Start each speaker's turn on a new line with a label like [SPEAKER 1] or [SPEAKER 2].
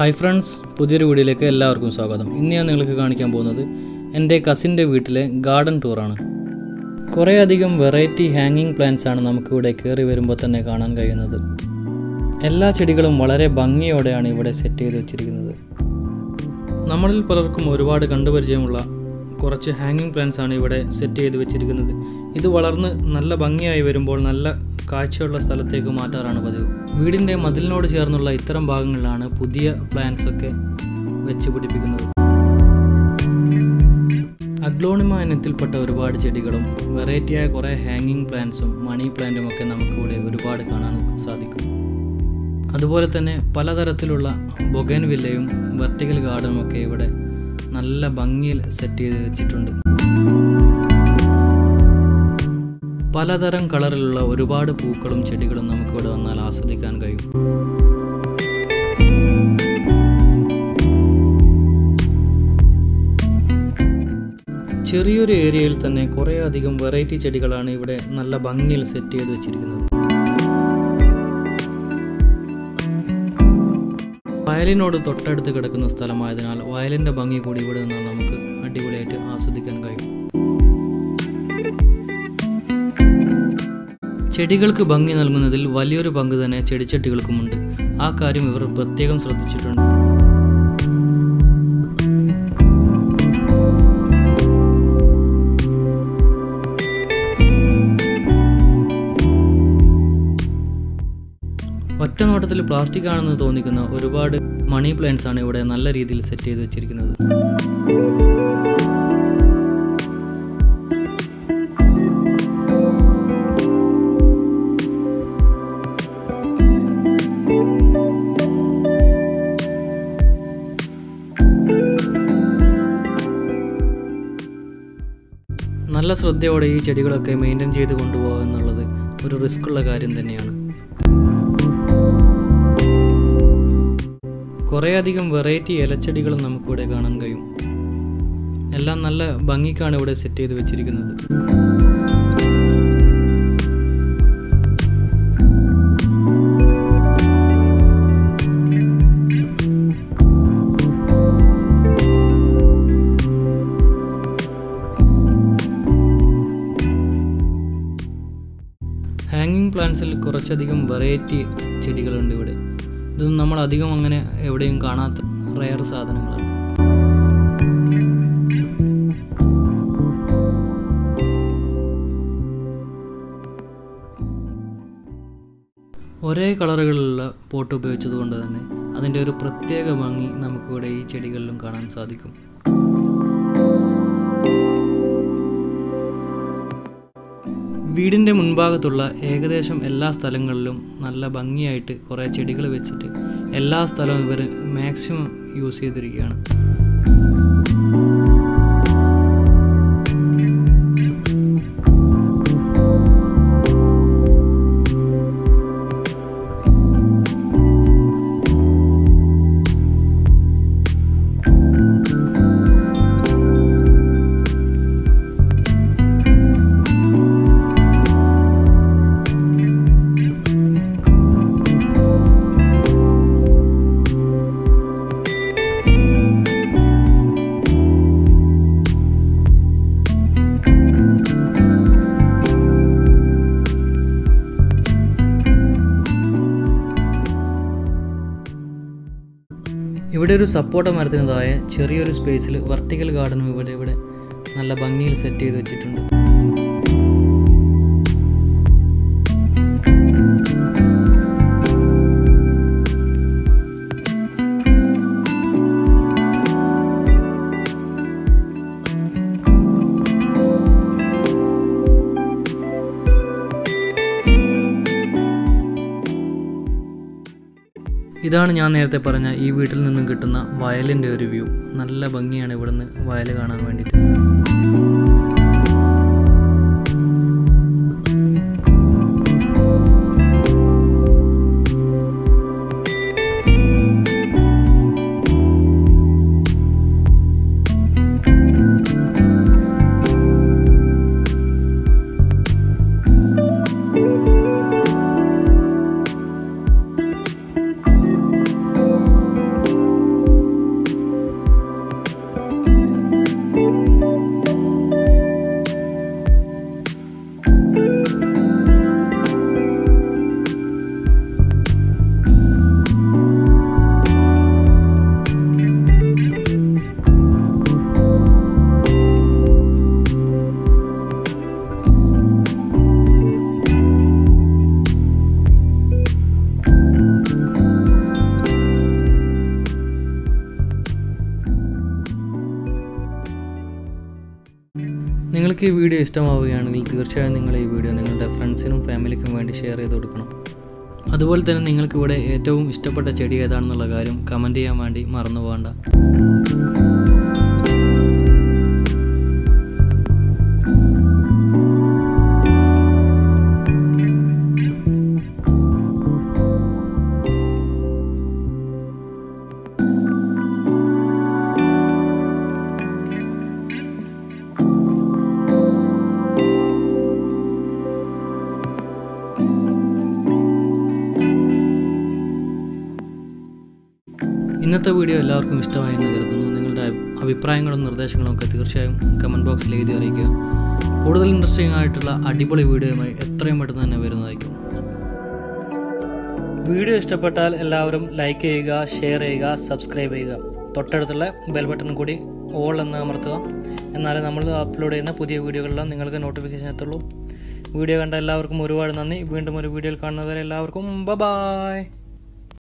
[SPEAKER 1] hi friends പുതിയൊരു വീഡിയോയിലേക്ക് എല്ലാവർക്കും സ്വാഗതം ഇന്ന് ഞാൻ നിങ്ങൾക്ക് കാണിക്കാൻ പോകുന്നത് എൻ്റെ കസിൻ്റെ വീട്ടിലെ ഗാർഡൻ ടൂറാണ് കുറേ അധികം വെറൈറ്റി ഹാങ്ങിങ് പ്ലാന്റ്സ് ആണ് നമുക്കിവിടെ കയറി വരുമ്പോൾ തന്നെ കാണാൻ കഴിയുന്നത് എല്ലാ ചെടികളും വളരെ ഭംഗിയോടെയാണ് ഇവിടെ സെറ്റ് ചെയ്ത് വെച്ചിരിക്കുന്നത് നമ്മളിൽ പലർക്കും ഒരുപാട് കണ്ടുപരിചയമുള്ള കുറച്ച് ഹാങ്ങിങ് പ്ലാന്റ്സ് ആണ് ഇവിടെ സെറ്റ് ചെയ്ത് വെച്ചിരിക്കുന്നത് ഇത് വളർന്ന് നല്ല ഭംഗിയായി വരുമ്പോൾ നല്ല കാഴ്ചയുള്ള സ്ഥലത്തേക്ക് മാറ്റാറാണ് പതിവ് വീടിൻ്റെ മതിലിനോട് ചേർന്നുള്ള ഇത്തരം ഭാഗങ്ങളിലാണ് പുതിയ പ്ലാന്റ്സ് ഒക്കെ വെച്ച് പിടിപ്പിക്കുന്നത് അഗ്ലോണിമ ഇനത്തിൽപ്പെട്ട ഒരുപാട് ചെടികളും വെറൈറ്റിയായ കുറേ ഹാങ്ങിങ് പ്ലാന്റ്സും മണി പ്ലാന്റും ഒക്കെ നമുക്കിവിടെ ഒരുപാട് കാണാൻ സാധിക്കും അതുപോലെ തന്നെ പലതരത്തിലുള്ള ബൊഗൻ വില്ലയും വെർട്ടിക്കൽ ഗാർഡനും ഒക്കെ ഇവിടെ നല്ല ഭംഗിയിൽ സെറ്റ് ചെയ്ത് വെച്ചിട്ടുണ്ട് പലതരം കളറിലുള്ള ഒരുപാട് പൂക്കളും ചെടികളും നമുക്കിവിടെ വന്നാൽ ആസ്വദിക്കാൻ കഴിയും ചെറിയൊരു ഏരിയയിൽ തന്നെ കുറേ അധികം വെറൈറ്റി ചെടികളാണ് ഇവിടെ നല്ല ഭംഗിയിൽ സെറ്റ് ചെയ്ത് വെച്ചിരിക്കുന്നത് വയലിനോട് തൊട്ടടുത്ത് കിടക്കുന്ന സ്ഥലമായതിനാൽ വയലിൻ്റെ ഭംഗി കൂടി ഇവിടെ നിന്നാൽ നമുക്ക് അടിപൊളിയായിട്ട് ആസ്വദിക്കാൻ കഴിയും ചെടികൾക്ക് ഭംഗി നൽകുന്നതിൽ വലിയൊരു പങ്ക് തന്നെ ചെടിച്ചട്ടികൾക്കുമുണ്ട് ആ കാര്യം ഇവർ പ്രത്യേകം ശ്രദ്ധിച്ചിട്ടുണ്ട് ഒറ്റ നോട്ടത്തിൽ പ്ലാസ്റ്റിക് ആണെന്ന് തോന്നിക്കുന്ന ഒരുപാട് മണി പ്ലാന്റ്സ് ആണ് ഇവിടെ നല്ല രീതിയിൽ സെറ്റ് ചെയ്ത് വെച്ചിരിക്കുന്നത് നല്ല ശ്രദ്ധയോടെ ഈ ചെടികളൊക്കെ മെയിൻറ്റെയിൻ ചെയ്ത് കൊണ്ടുപോകുക എന്നുള്ളത് ഒരു റിസ്ക് ഉള്ള കാര്യം തന്നെയാണ് കുറേയധികം വെറൈറ്റി ഇലച്ചെടികളും നമുക്കിവിടെ കാണാൻ കഴിയും എല്ലാം നല്ല ഭംഗിക്കാണ് ഇവിടെ സെറ്റ് ചെയ്ത് വെച്ചിരിക്കുന്നത് ഹാങ്ങിങ് പ്ലാന്റ്സിൽ കുറച്ചധികം വെറൈറ്റി ചെടികളുണ്ട് ഇവിടെ ഇതൊന്നും നമ്മൾ അധികം അങ്ങനെ എവിടെയും കാണാത്ത റയർ സാധനങ്ങളാണ് ഒരേ കളറുകളിലുള്ള പോട്ട് ഉപയോഗിച്ചത് കൊണ്ട് തന്നെ അതിൻ്റെ ഒരു പ്രത്യേക ഭംഗി നമുക്കിവിടെ ഈ ചെടികളിലും കാണാൻ സാധിക്കും വീടിൻ്റെ മുൻഭാഗത്തുള്ള ഏകദേശം എല്ലാ സ്ഥലങ്ങളിലും നല്ല ഭംഗിയായിട്ട് കുറേ ചെടികൾ വെച്ചിട്ട് എല്ലാ സ്ഥലവും ഇവർ മാക്സിമം യൂസ് ചെയ്തിരിക്കുകയാണ് ഇവിടെ ഒരു സപ്പോർട്ട മരത്തിനതായ ചെറിയൊരു സ്പേസിൽ വെർട്ടിക്കൽ ഗാർഡനും ഇവിടെ ഇവിടെ നല്ല ഭംഗിയിൽ സെറ്റ് ചെയ്ത് വെച്ചിട്ടുണ്ട് ഇതാണ് ഞാൻ നേരത്തെ പറഞ്ഞ ഈ വീട്ടിൽ നിന്നും കിട്ടുന്ന വയലിൻ്റെ ഒരു വ്യൂ നല്ല ഭംഗിയാണ് ഇവിടുന്ന് വയൽ കാണാൻ വേണ്ടിയിട്ട് നിങ്ങൾക്ക് ഈ വീഡിയോ ഇഷ്ടമാവുകയാണെങ്കിൽ തീർച്ചയായും നിങ്ങൾ ഈ വീഡിയോ നിങ്ങളുടെ ഫ്രണ്ട്സിനും ഫാമിലിക്കും വേണ്ടി ഷെയർ ചെയ്ത് കൊടുക്കണം അതുപോലെ തന്നെ നിങ്ങൾക്ക് ഇവിടെ ഏറ്റവും ഇഷ്ടപ്പെട്ട ചെടി ഏതാണെന്നുള്ള കാര്യം കമൻറ്റ് ചെയ്യാൻ വേണ്ടി മറന്നു പോകണ്ട ഇന്നത്തെ വീഡിയോ എല്ലാവർക്കും ഇഷ്ടമായി എന്ന് കരുതുന്നു നിങ്ങളുടെ അഭിപ്രായങ്ങളും നിർദ്ദേശങ്ങളും ഒക്കെ തീർച്ചയായും കമൻറ്റ് ബോക്സിൽ എഴുതി അറിയിക്കുക കൂടുതൽ ഇൻട്രസ്റ്റിംഗ് ആയിട്ടുള്ള അടിപൊളി വീഡിയോയുമായി എത്രയും പെട്ടെന്ന് തന്നെ വരുന്നതായിരിക്കും വീഡിയോ ഇഷ്ടപ്പെട്ടാൽ എല്ലാവരും ലൈക്ക് ചെയ്യുക ഷെയർ ചെയ്യുക സബ്സ്ക്രൈബ് ചെയ്യുക തൊട്ടടുത്തുള്ള ബെൽ ബട്ടൺ കൂടി ഓൾ എന്ന് അമർത്തുക എന്നാലേ നമ്മൾ അപ്ലോഡ് ചെയ്യുന്ന പുതിയ വീഡിയോകളെല്ലാം നിങ്ങൾക്ക് നോട്ടിഫിക്കേഷൻ എത്തുള്ളൂ വീഡിയോ കണ്ട എല്ലാവർക്കും ഒരുപാട് നന്ദി വീണ്ടും ഒരു വീഡിയോയിൽ കാണുന്നവരെ എല്ലാവർക്കും ബ ബായ്